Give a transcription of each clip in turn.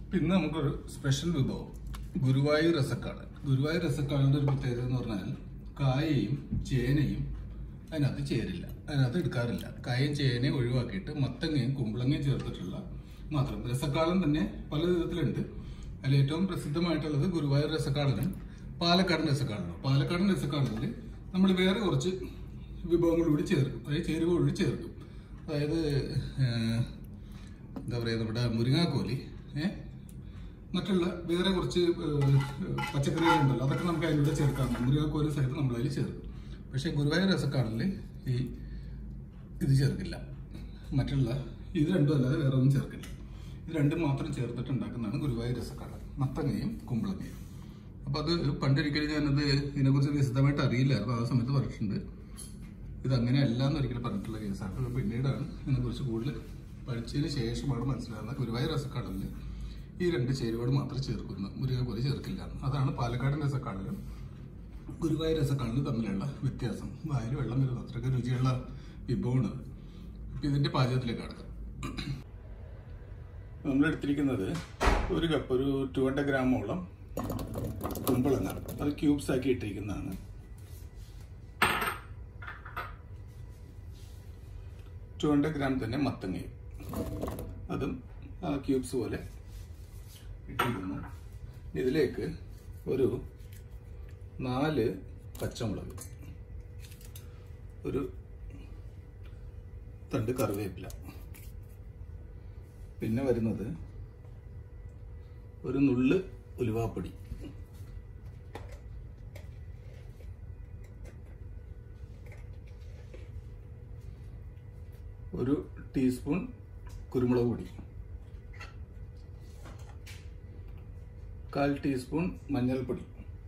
പിന്നെ നമുക്കൊരു സ്പെഷ്യൽ വിഭവം ഗുരുവായൂർ രസക്കാട് ഗുരുവായൂർ രസക്കാടിന്റെ ഒരു പ്രത്യേകത എന്ന് പറഞ്ഞാൽ കായയും ചേനയും അതിനകത്ത് ചേരില്ല അതിനകത്ത് എടുക്കാറില്ല കായയും ചേനയും ഒഴിവാക്കിയിട്ട് മത്തങ്ങയും കുമ്പളങ്ങയും ചേർത്തിട്ടുള്ള മാത്രം രസക്കാലം തന്നെ പല വിധത്തിലുണ്ട് അതിൽ ഏറ്റവും പ്രസിദ്ധമായിട്ടുള്ളത് ഗുരുവായൂർ രസക്കാടനും പാലക്കാടൻ രസക്കാടനും പാലക്കാടൻ രസക്കാടനിൽ നമ്മൾ വേറെ കുറച്ച് വിഭവങ്ങൾ കൂടി ചേർക്കും അതായത് ചേരുവ കൂടി ചേർക്കും അതായത് ഏഹ്, എന്താ പറയുക നമ്മുടെ മുരിങ്ങാക്കോലി ഏഹ് മറ്റുള്ള വേറെ കുറച്ച് ഏഹ്, പച്ചക്കറികളുണ്ടല്ലോ അതൊക്കെ നമുക്ക് അതിലൂടെ ചേർക്കാം മുരിങ്ങാക്കോലി സഹിതം നമ്മൾ അതിൽ ചേർക്കും പക്ഷേ ഗുരുവായൂർ രസക്കാടിൽ ഈ ഇത് ചേർക്കില്ല മറ്റുള്ള ഇത് രണ്ടും അല്ലാതെ വേറെ ഒന്നും ചേർക്കില്ല ഇത് രണ്ടും മാത്രം ചേർത്തിട്ട് ഉണ്ടാക്കുന്നതാണ് ഗുരുവായൂർ രസക്കാട് മത്തങ്ങയും കുമ്പളങ്ങയും അപ്പോൾ അത് പണ്ടൊരിക്കലും ഞാനത് ഇതിനെക്കുറിച്ച് വിശദമായിട്ട് അറിയില്ലായിരുന്നു ആ സമയത്ത് പറഞ്ഞിട്ടുണ്ട് ഇത് അങ്ങനെയല്ല എന്ന് ഒരിക്കലും പറഞ്ഞിട്ടുള്ള കേസാണ് അത് പിന്നീടാണ് ഇതിനെക്കുറിച്ച് കൂടുതൽ പഠിച്ചതിന് ശേഷമാണ് മനസ്സിലാകുന്നത് ഗുരുവായൂർ രസക്കാടിൽ ഈ രണ്ട് ചേരുവകൾ മാത്രം ചേർക്കുന്നു മുരുകപ്പൊരി ചേർക്കില്ല അതാണ് പാലക്കാടൻ രസക്കാടിലും ഗുരുവായൂർ രസക്കാടിലും തമ്മിലുള്ള വ്യത്യാസം വായിൽ വെള്ളം വരുന്ന അത്രയ്ക്ക് രുചിയുള്ള വിഭവമാണ് അത്. ഇപ്പൊ ഇതിന്റെ പാചകത്തിലേക്ക് കടക്കാം നമ്മൾ എടുത്തിരിക്കുന്നത് ഒരു കപ്പ് ഒരു ടു ഹൺഡ്രഡ് ഗ്രാമോളം കുമ്പളങ്ങ അത് ക്യൂബ്സ് ആക്കി ഇട്ടിരിക്കുന്നതാണ് ടു ഹൺഡ്രഡ് ഗ്രാം തന്നെ മത്തങ്ങയും അതും ക്യൂബ്സ് പോലെ ഇട്ടിരിക്കുന്നു ഇതിലേക്ക് ഒരു നാല് പച്ചമുളക് ഒരു തണ്ട് കറിവേപ്പില പിന്നെ വരുന്നത് ഒരു നുള്ള് ഉലുവാപ്പൊടി ഒരു ടീസ്പൂൺ കുരുമുളക് പൊടി കാൽ ടീസ്പൂൺ മഞ്ഞൾപ്പൊടി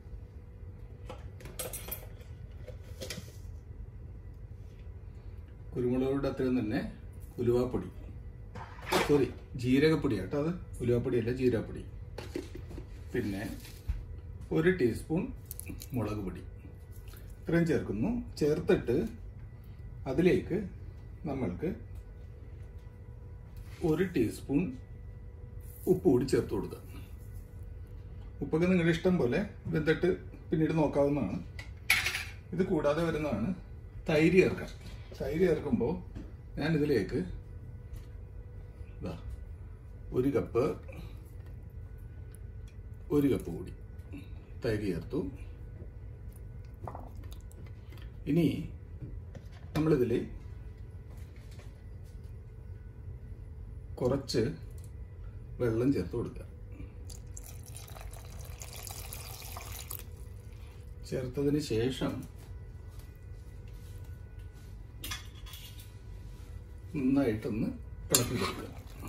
കുരുമുളകുടെ അത്രയും തന്നെ ഉലുവാപ്പൊടി സോറി ജീരകപ്പൊടി കേട്ടോ അത് ഉലുവാപ്പൊടിയല്ല ജീരകപ്പൊടി പിന്നെ ഒരു ടീസ്പൂൺ മുളക് പൊടി ഇത്രയും ചേർക്കുന്നു ചേർത്തിട്ട് അതിലേക്ക് നമ്മൾക്ക് ഒരു ടീസ്പൂൺ ഉപ്പ് കൂടി ചേർത്ത് കൊടുക്കുക ഉപ്പൊക്കെ നിങ്ങളുടെ ഇഷ്ടം പോലെ വെന്തിട്ട് പിന്നീട് നോക്കാവുന്നതാണ് ഇത് കൂടാതെ വരുന്നതാണ് തൈര് ചേർക്കാം തൈര് ചേർക്കുമ്പോൾ ഞാൻ ഇതിലേക്ക് ഇതാ ഒരു കപ്പ് ഒരു കപ്പ് കൂടി തൈര് ചേർത്തു ഇനി നമ്മളിതിൽ കുറച്ച് വെള്ളം ചേർത്ത് കൊടുക്കുക ചേർത്തതിന് ശേഷം നന്നായിട്ടൊന്ന് ഇളക്കി കൊടുക്കുക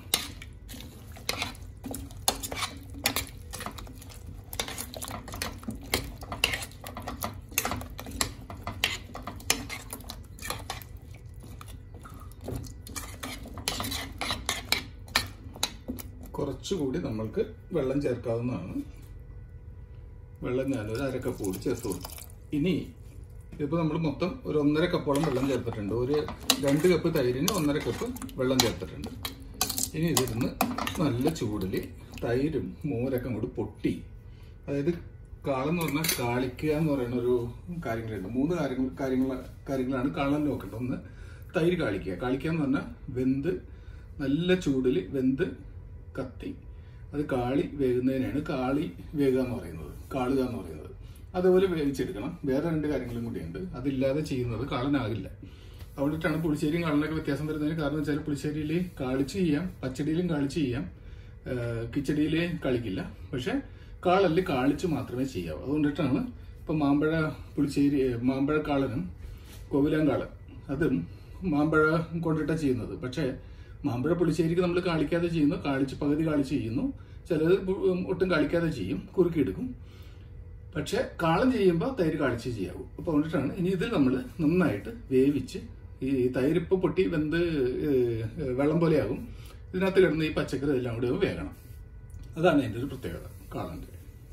കുറച്ചുകൂടി നമ്മൾക്ക് വെള്ളം ചേർക്കാവുന്നതാണ് വെള്ളം ഞാനൊരു അര കപ്പ് കൂടി ചേർത്ത് കൊടുക്കും ഇനി ഇതിപ്പോൾ നമ്മൾ മൊത്തം ഒരു ഒന്നര കപ്പോളം വെള്ളം ചേർത്തിട്ടുണ്ട് ഒരു രണ്ട് കപ്പ് തൈരിന് ഒന്നര കപ്പ് വെള്ളം ചേർത്തിട്ടുണ്ട് ഇനി ഇതിരുന്ന് നല്ല ചൂടിൽ തൈരും മോരൊക്കെ അങ്ങോട്ട് പൊട്ടി അതായത് കാളെന്ന് പറഞ്ഞാൽ കാളിക്കുക എന്ന് പറയുന്ന ഒരു കാര്യങ്ങളുണ്ട് മൂന്ന് കാര്യങ്ങൾ കാര്യങ്ങൾ കാര്യങ്ങളാണ് കാളൻ നോക്കേണ്ടത് ഒന്ന് തൈര് കാളിക്കുക കാളിക്കുക എന്ന് പറഞ്ഞാൽ വെന്ത് നല്ല ചൂടിൽ വെന്ത് കത്തി അത് കാളി വേകുന്നതിനാണ് കാളി വേകുക എന്ന് പറയുന്നത് കാളുക എന്ന് പറയുന്നത് അതുപോലെ വേവിച്ചെടുക്കണം വേറെ രണ്ട് കാര്യങ്ങളും കൂടിയുണ്ട് അതില്ലാതെ ചെയ്യുന്നത് കാളനാകില്ല അതുകൊണ്ടിട്ടാണ് പുളിശ്ശേരിയും കാളനൊക്കെ വ്യത്യാസം വരുന്നതിന് കാരണം വെച്ചാൽ പുളിശ്ശേരിയിൽ കാളിച്ച് ചെയ്യാം പച്ചടിയിലും കാളിച്ച് ചെയ്യാം കിച്ചടിയിൽ കളിക്കില്ല പക്ഷെ കാളല്ല് കാളിച്ച് മാത്രമേ ചെയ്യാവൂ അതുകൊണ്ടിട്ടാണ് ഇപ്പൊ മാമ്പഴ പുളിശ്ശേരി മാമ്പഴ കാളനും കോവിലാങ്കാളൻ അതും മാമ്പഴ കൊണ്ടിട്ടാ ചെയ്യുന്നത് പക്ഷേ മാമ്പഴ പുളിശ്ശേരിക്ക് നമ്മൾ കാളിക്കാതെ ചെയ്യുന്നു കാളിച്ച് പകുതി കാളിച്ച് ചെയ്യുന്നു ചിലത് പു- ഒട്ടും കാളിക്കാതെ ചെയ്യും കുറുക്കിയെടുക്കും പക്ഷെ കാളം ചെയ്യുമ്പോൾ തൈര് കാളിച്ച് ചെയ്യാവൂ അപ്പോൾ അതുകൊണ്ടിട്ടാണ് ഇനി ഇതിൽ നമ്മൾ നന്നായിട്ട് വേവിച്ച് ഈ തൈരിപ്പ് പൊട്ടി വെന്ത് ഏഹ്, വെള്ളം പോലെയാകും ഇതിനകത്ത് കിടന്ന് ഈ പച്ചക്കറി എല്ലാം കൂടി വേകണം അതാണ് അതിൻ്റെ ഒരു പ്രത്യേകത കാളൻ്റെ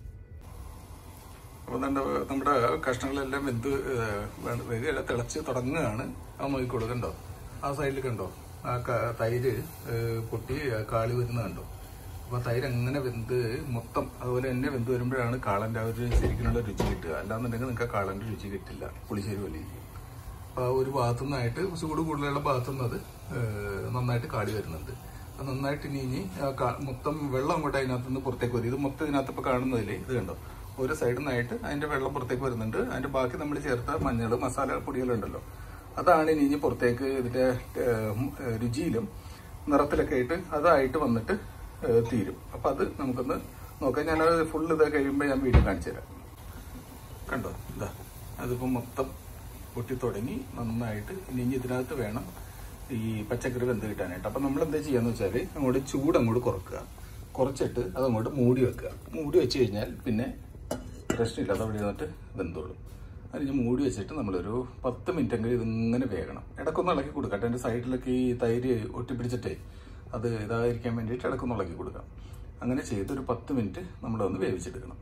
അപ്പോൾ നമ്മുടെ കഷ്ണങ്ങളെല്ലാം വെന്ത് വേഗം തിളച്ച് തുടങ്ങുകയാണ് ആ നോക്കിക്കോളൂ കണ്ടോ ആ സൈഡിൽ കണ്ടോ ആ ക- തൈര് ഏഹ്, പൊട്ടി കാളി വരുന്നത് കണ്ടോ അപ്പോൾ തൈര് അങ്ങനെ വെന്ത് മൊത്തം അതുപോലെ തന്നെ വെന്ത് വരുമ്പോഴാണ് കാളൻ്റെ ആ ഒരു ശരിക്കുള്ള രുചി കിട്ടുക അല്ലാന്നുണ്ടെങ്കിൽ നിങ്ങൾക്ക് ആ കാളൻ്റെ രുചി കിട്ടില്ല പുളിശ്ശേരി പോലെ അപ്പോൾ ആ ഒരു ഭാഗത്തു നിന്നായിട്ട് ചൂട് കൂടുതലുള്ള ഭാഗത്തു നിന്ന് അത് ഏഹ്, നന്നായിട്ട് കാടി വരുന്നുണ്ട് അത് നന്നായിട്ട് ഇനി ഇനി ആ കാ- മൊത്തം വെള്ളം അങ്ങോട്ട് അതിനകത്ത് നിന്ന് പുറത്തേക്ക് വരും ഇത് മൊത്തം ഇതിനകത്ത് ഇപ്പോൾ കാണുന്നതിൽ ഇത് കണ്ടോ ഒരു സൈഡിൽ നിന്നായിട്ട് അതിന്റെ വെള്ളം പുറത്തേക്ക് വരുന്നുണ്ട് അതിന്റെ ബാക്കി നമ്മൾ ചേർത്ത മഞ്ഞൾ മസാല പൊടികളുണ്ടല്ലോ അതാണ് ഇനി ഇനി പുറത്തേക്ക് ഇതിന്റെ ഏഹ്, ഉം, ഏഹ്, രുചിയിലും നിറത്തിലൊക്കെ ആയിട്ട് അതായിട്ട് വന്നിട്ട് ഏഹ്, തീരും അപ്പൊ അത് നമുക്കൊന്ന് നോക്കാം ഞാൻ ഫുൾ ഇത് കഴിയുമ്പോൾ ഞാൻ വീണ്ടും കാണിച്ചു തരാം കണ്ടോ ഇതാ അതിപ്പോ മൊത്തം പൊട്ടി തുടങ്ങി നന്നായിട്ട് ഇനി ഇനി ഇതിനകത്ത് വേണം ഈ പച്ചക്കറി വെന്ത് കിട്ടാനായിട്ട് അപ്പൊ നമ്മൾ എന്താ ചെയ്യാന്ന് വെച്ചാല് അങ്ങോട്ട് ചൂട് അങ്ങോട്ട് കുറക്കുക കുറച്ചിട്ട് അത് അങ്ങോട്ട് മൂടി വെക്കുക മൂടി വെച്ച് കഴിഞ്ഞാൽ പിന്നെ പ്രശ്നമില്ല അത് അവിടെ ഇരുന്നിട്ട് വെന്തോളും അതിന് മൂടി വെച്ചിട്ട് നമ്മളൊരു പത്ത് മിനിറ്റ് എങ്കിലും ഇതിങ്ങനെ വേകണം ഇടക്കൊന്ന് ഇളക്കി കൊടുക്കട്ടെ അതിന്റെ സൈഡിലൊക്കെ ഈ തൈര് ഒട്ടിപ്പിടിച്ചിട്ടേ അത് ഇതായിരിക്കാൻ വേണ്ടിയിട്ട് ഇടക്കൊന്ന് ഇളക്കി കൊടുക്കാം അങ്ങനെ ചെയ്ത് ഒരു പത്ത് മിനിറ്റ് നമ്മളൊന്ന് വേവിച്ചെടുക്കണം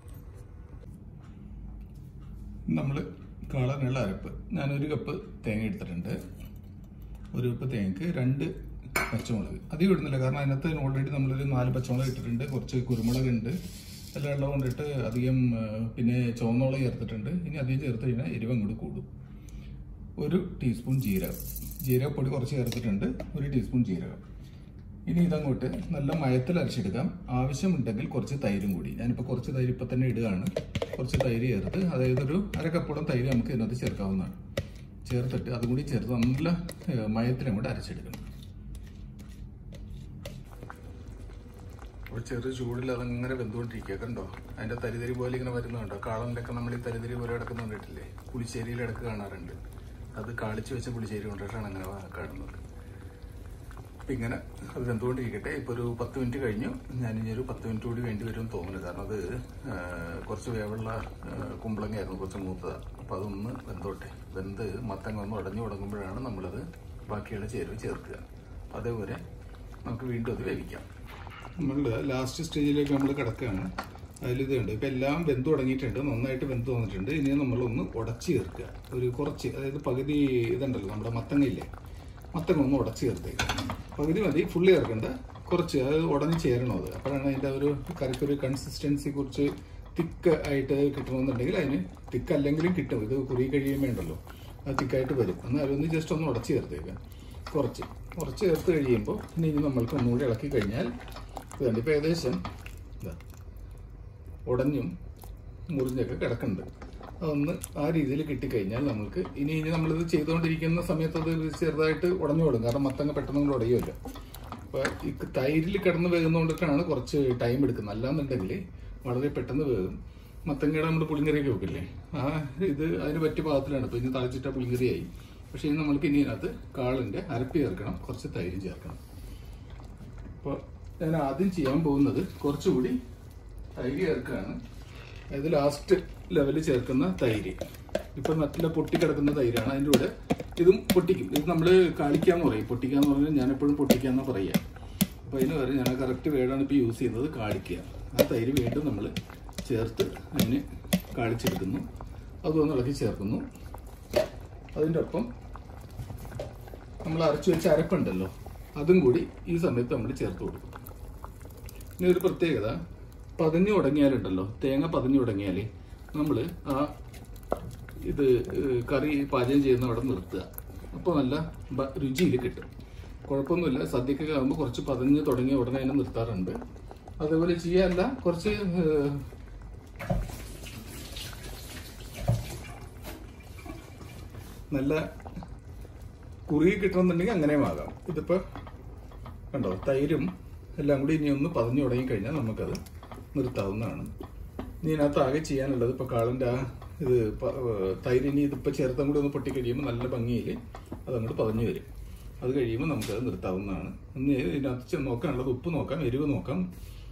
നമ്മൾ കാളനുള്ള അരപ്പ് ഞാനൊരു കപ്പ് തേങ്ങ എടുത്തിട്ടുണ്ട് ഒരു കപ്പ് തേങ്ങക്ക് രണ്ട് പച്ചമുളക് അധികം ഇടുന്നില്ല കാരണം അതിനകത്ത് ഓൾറെഡി നമ്മളൊരു നാല് പച്ചമുളക് ഇട്ടിട്ടുണ്ട് കുറച്ച് കുരുമുളക് ഉണ്ട് എല്ലാം ഉള്ളത് കൊണ്ടിട്ട് അധികം ആ, പിന്നെ ചുവന്നുളക് ചേർത്തിട്ടുണ്ട് ഇനി അധികം ചേർത്ത് കഴിഞ്ഞാൽ എരിവ് അങ്ങോട്ട് കൂടും ഒരു ടീസ്പൂൺ ജീരകം ജീരകപ്പൊടി കുറച്ച് ചേർത്തിട്ടുണ്ട് ഒരു ടീസ്പൂൺ ജീരകം ഇനി ഇതങ്ങോട്ട് നല്ല മയത്തിൽ അരച്ചെടുക്കാം ആവശ്യമുണ്ടെങ്കിൽ കുറച്ച് തൈരും കൂടി ഞാനിപ്പോൾ കുറച്ച് തൈര് ഇപ്പം തന്നെ ഇടുകയാണ് കുറച്ച് തൈര് ചേർത്ത് അതായത് ഒരു അരക്കപ്പോളം തൈര് നമുക്ക് ഇതിനകത്ത് ചേർക്കാവുന്നതാണ് ചേർത്തിട്ട് അതും കൂടി ചേർത്ത് നല്ല ഏഹ്, മയത്തിൽ അങ്ങോട്ട് അരച്ചെടുക്കണം അപ്പോൾ ചെറു ചൂടിൽ അതങ്ങനെ വെന്തുകൊണ്ടിരിക്കുക കണ്ടോ അതിന്റെ തരിതരി പോലെ ഇങ്ങനെ വരുന്നുണ്ടോ കാളനിലൊക്കെ നമ്മൾ ഈ തരിതരി പോലെ കിടക്കുന്ന കണ്ടിട്ടില്ലേ പുളിശ്ശേരിയിൽ ഇടക്ക് കാണാറുണ്ട് അത് കാളിച്ച് വെച്ച പുളിശ്ശേരി കൊണ്ടിട്ടാണ് അങ്ങനെ കാണുന്നത് അപ്പം ഇങ്ങനെ അത് വെന്തുകൊണ്ടിരിക്കട്ടെ ഇപ്പോൾ ഒരു പത്ത് മിനിറ്റ് കഴിഞ്ഞു ഞാൻ ഇനി ഒരു പത്ത് മിനിറ്റ് കൂടി വേണ്ടി വരും തോന്നുന്നു കാരണം അത് ആ, കുറച്ച് വേവുള്ള ആ, കുമ്പളങ്ങയായിരുന്നു കുറച്ച് മൂത്തതാണ് അപ്പോൾ അതൊന്ന് വെന്തോട്ടെ വെന്ത് മത്തങ്ങ ഒന്ന് ഉടഞ്ഞു തുടങ്ങുമ്പോഴാണ് നമ്മളത് ബാക്കിയുള്ള ചേരുവ ചേർക്കുക അതേപോലെ നമുക്ക് വീണ്ടും അത് വേവിക്കാം നമ്മളുടെ ലാസ്റ്റ് സ്റ്റേജിലേക്ക് നമ്മൾ കിടക്കുകയാണ് അതിലിത് ഉണ്ട് ഇപ്പം എല്ലാം വെന്ത് തുടങ്ങിയിട്ടുണ്ട് നന്നായിട്ട് വെന്ത് വന്നിട്ടുണ്ട് ഇനി നമ്മളൊന്ന് ഉടച്ച് ചേർക്കുക ഒരു കുറച്ച് അതായത് പകുതി ഇതുണ്ടല്ലോ നമ്മുടെ മത്തങ്ങയില്ലേ മത്തങ്ങ ഒന്ന് ഉടച്ച് ചേർത്തേക്ക് പകുതി മതി ഫുള്ള് ചേർക്കണ്ട കുറച്ച് അത് ഉടഞ്ഞ് ചേരണം അത് അപ്പോഴാണ് അതിൻ്റെ ഒരു കറിക്കൊരു കൺസിസ്റ്റൻസി കുറച്ച് തിക്ക് ആയിട്ട് കിട്ടണമെന്നുണ്ടെങ്കിൽ അതിന് തിക്ക് അല്ലെങ്കിലും കിട്ടും ഇത് കുറി കഴിയുമ്പോൾ ഉണ്ടല്ലോ അത് തിക്കായിട്ട് വരും എന്നാൽ അതൊന്ന് ജസ്റ്റ് ഒന്ന് ഉടച്ച് ചേർത്തേക്കുക കുറച്ച് കുറച്ച് ചേർത്ത് കഴിയുമ്പോൾ ഇനി ഇനി നമ്മൾക്ക് ഒന്നുകൂടി ഇളക്കി കഴിഞ്ഞാൽ ഇതുണ്ട് ഇപ്പോൾ ഏകദേശം ഇതാ ഉടഞ്ഞും മുറിഞ്ഞൊക്കെ കിടക്കുന്നുണ്ട് അതൊന്ന് ആ രീതിയിൽ കിട്ടിക്കഴിഞ്ഞാൽ നമുക്ക് ഇനി ഇനി നമ്മളിത് ചെയ്തുകൊണ്ടിരിക്കുന്ന സമയത്ത് അത് ചെറുതായിട്ട് ഉടഞ്ഞു കൊടുക്കും കാരണം മത്തങ്ങ പെട്ടെന്ന് കൊണ്ട് ഉടയുമല്ലോ അപ്പോൾ ഈ തൈരിൽ കിടന്ന് വേകുന്നതുകൊണ്ടൊക്കെയാണ് കുറച്ച് ടൈം എടുക്കുന്നത് അല്ലാന്നുണ്ടെങ്കിൽ വളരെ പെട്ടെന്ന് വേകും മത്തങ്ങയുടെ നമ്മൾ പുളിങ്കറിയൊക്കെ വെക്കില്ലേ ആ ഇത് അതിന് പറ്റിയ പാകത്തിലാണ് ഇപ്പോൾ ഇനി തളിച്ചിട്ട പുളിങ്കറിയായി പക്ഷേ ഇനി നമ്മൾക്ക് ഇനി ഇതിനകത്ത് കാളിൻ്റെ അരപ്പ് ചേർക്കണം കുറച്ച് തൈരും ചേർക്കണം അപ്പോൾ ഞാൻ ആദ്യം ചെയ്യാൻ പോകുന്നത് കുറച്ചുകൂടി തൈര് ചേർക്കുകയാണ് അതായത് ലാസ്റ്റ് ലെവലിൽ ചേർക്കുന്ന തൈര് ഇപ്പം നല്ല പൊട്ടിക്കിടക്കുന്ന തൈരാണ് അതിൻ്റെ കൂടെ ഇതും പൊട്ടിക്കും ഇത് നമ്മൾ കാളിക്കാന്ന് പറയും പൊട്ടിക്കാന്ന് പറഞ്ഞാൽ ഞാൻ എപ്പോഴും പൊട്ടിക്കാന്ന് പറയുക അപ്പോൾ അതിന് വരെ ഞാൻ കറക്റ്റ് വേർഡാണ് ഇപ്പോൾ യൂസ് ചെയ്യുന്നത് കാളിക്കുക ആ തൈര് വീണ്ടും നമ്മൾ ചേർത്ത് അതിന് കാളിച്ചെടുക്കുന്നു അതൊന്ന് ഇളക്കി ചേർക്കുന്നു അതിൻ്റെ ഒപ്പം നമ്മൾ അരച്ചു വെച്ച അരപ്പുണ്ടല്ലോ അതും കൂടി ഈ സമയത്ത് നമ്മൾ ചേർത്ത് കൊടുക്കും ഇനി ഒരു പ്രത്യേകത പതഞ്ഞു തുടങ്ങിയാലുണ്ടല്ലോ തേങ്ങ പതഞ്ഞു തുടങ്ങിയാൽ നമ്മൾ ആ ഇത് ഏഹ്, കറി പാചകം ചെയ്യുന്ന അവിടെ നിർത്തുക അപ്പോൾ നല്ല ബ- രുചിയിൽ കിട്ടും കുഴപ്പമൊന്നുമില്ല സദ്യക്കൊക്കെ ആകുമ്പോൾ കുറച്ച് പതഞ്ഞ് തുടങ്ങിയ ഉടനെ അതിനെ നിർത്താറുണ്ട് അതേപോലെ ചെയ്യാല്ല കുറച്ച് ഏഹ്, നല്ല കുറുകി കിട്ടണമെന്നുണ്ടെങ്കിൽ അങ്ങനെയും ആകാം ഇതിപ്പോ കണ്ടോ തൈരും എല്ലാം കൂടി ഇനി ഒന്ന് പതഞ്ഞു തുടങ്ങി കഴിഞ്ഞാൽ നമുക്കത് നിർത്താവുന്നതാണ് ഇനി ഇതിനകത്ത് ആകെ ചെയ്യാനുള്ളത് ഇപ്പോൾ കാളിൻ്റെ ആ ഇത് പ- ഏഹ് തൈര് ഇനി ഇതിപ്പോൾ ചേർത്തും കൂടി ഒന്ന് പൊട്ടി കഴിയുമ്പോൾ നല്ല ഭംഗിയിൽ അതങ്ങോട്ട് പതഞ്ഞു വരും അത് കഴിയുമ്പോൾ നമുക്കത് നിർത്താവുന്നതാണ് ഒന്ന് ഇതിനകത്ത് ചെ- നോക്കാനുള്ളത് ഉപ്പ് നോക്കാം എരിവ് നോക്കാം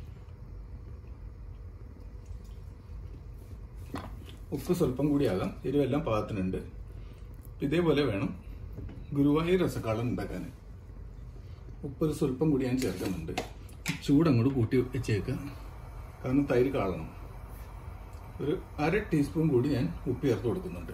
ഉപ്പ് സ്വല്പം കൂടിയാകാം എരിവെല്ലാം പാകത്തിനുണ്ട് ഇതേപോലെ വേണം ഗുരുവായൂർ രസക്കാളൻ ഉണ്ടാക്കാൻ ഉപ്പ് ഒരു സ്വല്പം കൂടി ഞാൻ ചേർക്കുന്നുണ്ട് ചൂടങ്ങോട്ട് കൂട്ടി വെച്ചേക്കുക കാരണം തൈര് കാളണം ഒരു അര ടീസ്പൂൺ കൂടി ഞാൻ ഉപ്പ് ചേർത്ത് കൊടുക്കുന്നുണ്ട്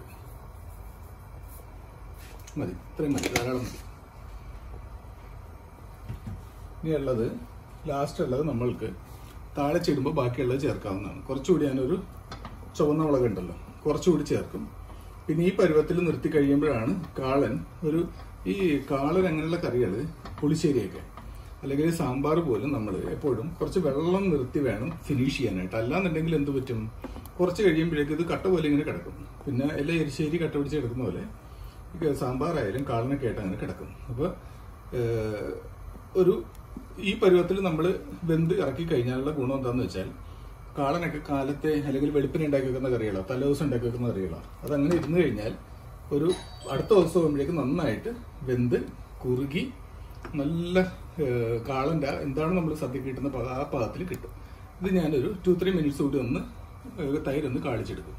മതി ഇത്രയും മതി ധാരാളം മതി ഇനി ഉള്ളത് ലാസ്റ്റ് ഉള്ളത് നമ്മൾക്ക് താളിച്ചിടുമ്പോൾ ബാക്കിയുള്ളത് ചേർക്കാവുന്നതാണ് കുറച്ചുകൂടി ഞാനൊരു ചുവന്ന മുളക് ഉണ്ടല്ലോ കുറച്ചുകൂടി ചേർക്കും പിന്നെ ഈ പരുവത്തിൽ നിർത്തി കഴിയുമ്പോഴാണ് കാളൻ ഒരു ഈ കാളൻ അങ്ങനെയുള്ള കറികൾ പുളിശ്ശേരിയൊക്കെ അല്ലെങ്കിൽ സാമ്പാർ പോലും നമ്മൾ എപ്പോഴും കുറച്ച് വെള്ളം നിർത്തി വേണം ഫിനിഷ് ചെയ്യാനായിട്ട് അല്ലാന്നുണ്ടെങ്കിൽ എന്ത് പറ്റും കുറച്ച് കഴിയുമ്പോഴേക്ക് ഇത് കട്ട പോലെ ഇങ്ങനെ കിടക്കും പിന്നെ എല്ലാ എരിശ്ശേരി കട്ട പിടിച്ച് കിടക്കുന്ന പോലെ ഈ സാമ്പാറായാലും കാളിനൊക്കെ ആയിട്ട് അങ്ങനെ കിടക്കും അപ്പോൾ ഒരു ഈ പരുവത്തിൽ നമ്മൾ വെന്ത് ഇറക്കി കഴിഞ്ഞാലുള്ള ഗുണം എന്താണെന്ന് വെച്ചാൽ കാളനൊക്കെ കാലത്തെ അല്ലെങ്കിൽ വെളുപ്പിന് ഉണ്ടാക്കി വെക്കുന്ന കറികളോ തലേദിവസം ഉണ്ടാക്കി വെക്കുന്ന കറികളോ അതങ്ങനെ ഇരുന്ന് കഴിഞ്ഞാൽ ഒരു അടുത്ത ദിവസം ആകുമ്പോഴേക്കും നന്നായിട്ട് വെന്ത് കുറുകി നല്ല ഏഹ്, കാളൻ്റെ എന്താണ് നമ്മൾ സദ്യക്ക് കിട്ടുന്ന പ- ആ പാകത്തിൽ കിട്ടും ഇത് ഞാനൊരു ടു ത്രീ മിനിറ്റ്സ് കൂടി ഒന്ന് ഏഹ്, തൈരൊന്ന് കാളിച്ചെടുക്കും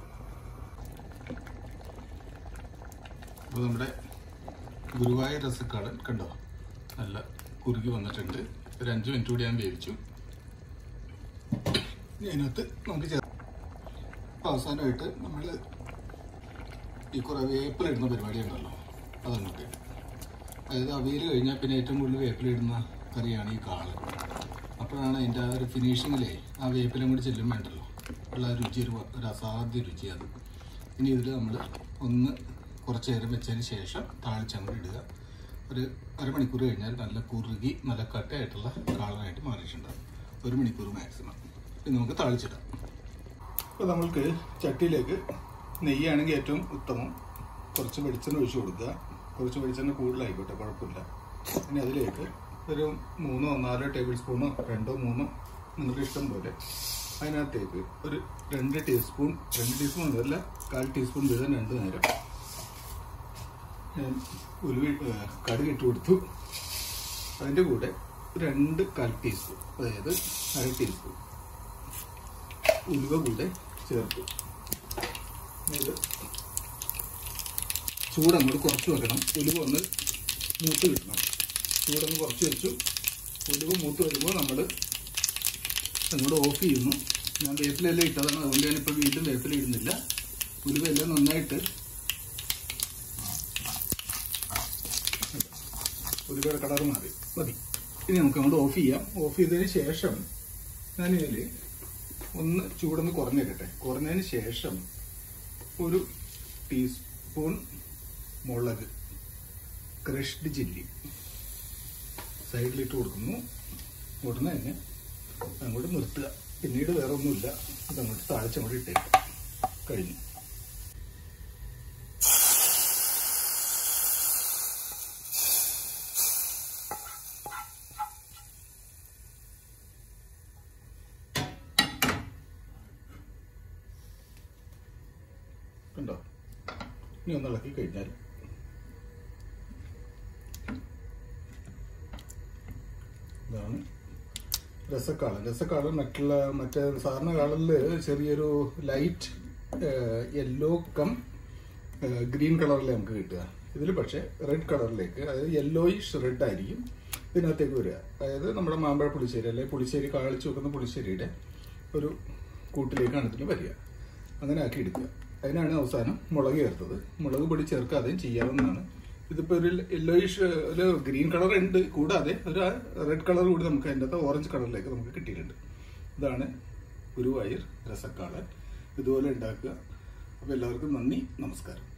അപ്പോൾ നമ്മുടെ ഗുരുവായൂർ രസക്കാളൻ കണ്ടോ നല്ല കുറുകി വന്നിട്ടുണ്ട് ഒരു അഞ്ച് മിനിറ്റ് കൂടി ഞാൻ വേവിച്ചു ഇനി അതിനകത്ത് നമുക്ക് ചേർ അപ്പോൾ അവസാനമായിട്ട് നമ്മൾ ഈ കുറേ വേപ്പിലിടുന്ന പരിപാടിയുണ്ടല്ലോ അതങ്ങോട്ട് അതായത് അവിയൽ കഴിഞ്ഞാൽ പിന്നെ ഏറ്റവും കൂടുതൽ വേപ്പിലിടുന്ന കറിയാണ് ഈ കാളൻ അപ്പോഴാണ് അതിൻ്റെ ആ ഒരു ഫിനിഷിങ്ങിലേ ആ വേപ്പിലും കൂടി ചെല്ലുമ്പോൾ ഉണ്ടല്ലോ ഉള്ള ആ രുചി ഒരു ഒരു അസാധ്യ രുചി അത് ഇനി ഇതിൽ നമ്മൾ ഒന്ന് കുറച്ച് നേരം വെച്ചതിന് ശേഷം താളിച്ചങ്ങോട്ട് ഇടുക ഒരു അരമണിക്കൂർ കഴിഞ്ഞാൽ നല്ല കുറുകി നല്ല കട്ടയായിട്ടുള്ള കാളനായിട്ട് മാറിയിട്ടുണ്ടാകും ഒരു മണിക്കൂർ മാക്സിമം ഇത് നമുക്ക് താളിച്ചിടാം അപ്പോൾ നമ്മൾക്ക് ചട്ടിയിലേക്ക് നെയ്യാണെങ്കിൽ ഏറ്റവും ഉത്തമം കുറച്ച് വെളിച്ചെണ്ണ ഒഴിച്ചു കൊടുക്കുക കുറച്ച് വെളിച്ചെണ്ണ കൂടുതലായിക്കോട്ടെ കുഴപ്പമില്ല ഇനി അതിലേക്ക് ഒരു മൂന്നോ നാലോ ടേബിൾ സ്പൂണോ രണ്ടോ മൂന്നോ നിങ്ങളുടെ ഇഷ്ടം പോലെ അതിനകത്തേക്ക് ഒരു രണ്ട് ടീസ്പൂൺ രണ്ട് ടീസ്പൂൺ അതല്ല കാൽ ടീസ്പൂൺ വീതം രണ്ട് നേരം ഞാൻ ഉലുവ ഏഹ്, കടുക് ഇട്ട് കൊടുത്തു അതിൻ്റെ കൂടെ രണ്ട് കാൽ ടീസ്പൂൺ അതായത് അര ടീസ്പൂൺ ഉലുവ കൂടെ ചേർത്തു ഇത് ചൂടങ്ങോട്ട് കുറച്ച് വെക്കണം ഉലുവ ഒന്ന് മൂത്ത് കിട്ടണം ചൂടൊന്ന് കുറച്ച് വെച്ചു ഉലുവ മൂത്ത് വരുമ്പോൾ നമ്മൾ അങ്ങോട്ട് ഓഫ് ചെയ്യുന്നു ഞാൻ വേപ്പിലെല്ലാം ഇട്ടതാണ് അതുകൊണ്ട് ഞാനിപ്പോൾ വീണ്ടും വേപ്പില ഇടുന്നില്ല ഉലുവെല്ലാം നന്നായിട്ട് ഉലുവയുടെ കളർ മാറി മതി ഇനി നമുക്ക് അങ്ങോട്ട് ഓഫ് ചെയ്യാം ഓഫ് ചെയ്തതിന് ശേഷം ഞാനിതിൽ ഒന്ന് ചൂടൊന്ന് കുറഞ്ഞേക്കട്ടെ കുറഞ്ഞതിന് ശേഷം ഒരു ടീസ്പൂൺ മുളക് ക്രഷ്ഡ് ചില്ലി സൈഡിലിട്ട് കൊടുക്കുന്നു ഉടനെ തന്നെ അങ്ങോട്ട് നിർത്തുക പിന്നീട് വേറെ ഒന്നുമില്ല അതങ്ങോട്ട് താഴ്ചങ്ങോട്ട് ഇട്ടേക്കും കഴിഞ്ഞു കണ്ടോ ഇനി ഒന്ന് ഇളക്കി കഴിഞ്ഞാൽ ഇതാണ് രസക്കാളൻ രസക്കാളൻ മറ്റുള്ള മറ്റേ സാധാരണ കാളനിൽ ചെറിയൊരു ലൈറ്റ് യെല്ലോ കം ഗ്രീൻ കളറിൽ നമുക്ക് കിട്ടുക ഇതിൽ പക്ഷേ റെഡ് കളറിലേക്ക് അതായത് യെല്ലോയിഷ് റെഡ് ആയിരിക്കും ഇതിനകത്തേക്ക് വരിക അതായത് നമ്മുടെ മാമ്പഴ പുളിശ്ശേരി അല്ലെങ്കിൽ പുളിശ്ശേരി കാളിച്ച് വെക്കുന്ന പുളിശ്ശേരിയുടെ ഒരു കൂട്ടിലേക്കാണ് ഇതിന് വരിക അങ്ങനെ ആക്കി എടുക്കുക അതിനാണ് അവസാനം മുളക് ചേർത്തത് മുളക് പൊടി ചേർക്കാതെയും ചെയ്യാവുന്നതാണ് ഇതിപ്പോൾ ഒരു യെല്ലോയിഷ് ഒരു ഗ്രീൻ കളർ ഉണ്ട് കൂടാതെ ഒരു റെഡ് കളർ കൂടി നമുക്ക് അതിൻ്റെ അകത്ത് ഓറഞ്ച് കളറിലേക്ക് നമുക്ക് കിട്ടിയിട്ടുണ്ട് ഇതാണ് ഗുരുവായൂർ രസക്കാളൻ ഇതുപോലെ ഉണ്ടാക്കുക അപ്പോൾ എല്ലാവർക്കും നന്ദി നമസ്കാരം